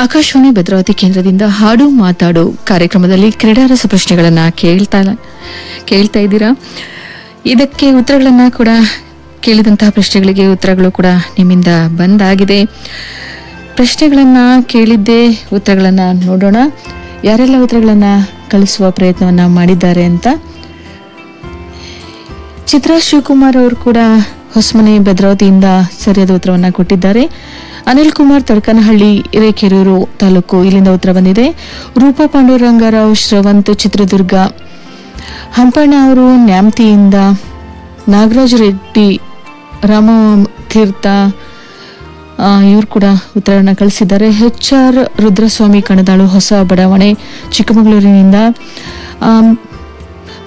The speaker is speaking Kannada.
ಆಕಾಶವಾಣಿ ಭದ್ರಾವತಿ ಕೇಂದ್ರದಿಂದ ಹಾಡು ಮಾತಾಡು ಕಾರ್ಯಕ್ರಮದಲ್ಲಿ ಕ್ರೀಡಾರಸ ಪ್ರಶ್ನೆಗಳನ್ನ ಕೇಳ್ತಾ ಕೇಳ್ತಾ ಇದ್ದೀರಾ ಇದಕ್ಕೆ ಉತ್ತರಗಳನ್ನ ಕೂಡ ಕೇಳಿದಂತಹ ಪ್ರಶ್ನೆಗಳಿಗೆ ಉತ್ತರಗಳು ಕೂಡ ನಿಮ್ಮಿಂದ ಬಂದಾಗಿದೆ ಪ್ರಶ್ನೆಗಳನ್ನ ಕೇಳಿದ್ದೆ ಉತ್ತರಗಳನ್ನ ನೋಡೋಣ ಯಾರೆಲ್ಲ ಉತ್ತರಗಳನ್ನ ಕಳಿಸುವ ಪ್ರಯತ್ನವನ್ನ ಮಾಡಿದ್ದಾರೆ ಅಂತ ಚಿತ್ರಾ ಶಿವಕುಮಾರ್ ಅವರು ಕೂಡ ಹೊಸಮನೆ ಭದ್ರಾವತಿಯಿಂದ ಸರಿಯಾದ ಉತ್ತರವನ್ನ ಕೊಟ್ಟಿದ್ದಾರೆ ಅನಿಲ್ ಕುಮಾರ್ ತಡ್ಕನಹಳ್ಳಿ ಹಿರೇಕೆರೂರು ತಾಲೂಕು ಇಲ್ಲಿಂದ ಉತ್ತರ ಬಂದಿದೆ ರೂಪಾ ಪಾಂಡುರಂಗರಾವ್ ಶ್ರವಂತ್ ಚಿತ್ರದುರ್ಗ ಹಂಪಣ್ಣ ಅವರು ನ್ಯಾಮ್ತಿಯಿಂದ ನಾಗರಾಜ್ ರೆಡ್ಡಿ ರಾಮತೀರ್ಥ ಇವರು ಕೂಡ ಉತ್ತರವನ್ನು ಕಳಿಸಿದ್ದಾರೆ ಎಚ್ ಆರ್ ರುದ್ರಸ್ವಾಮಿ ಕಣದಾಳು ಹೊಸ ಬಡಾವಣೆ ಚಿಕ್ಕಮಗಳೂರಿನಿಂದ ಆಮ್,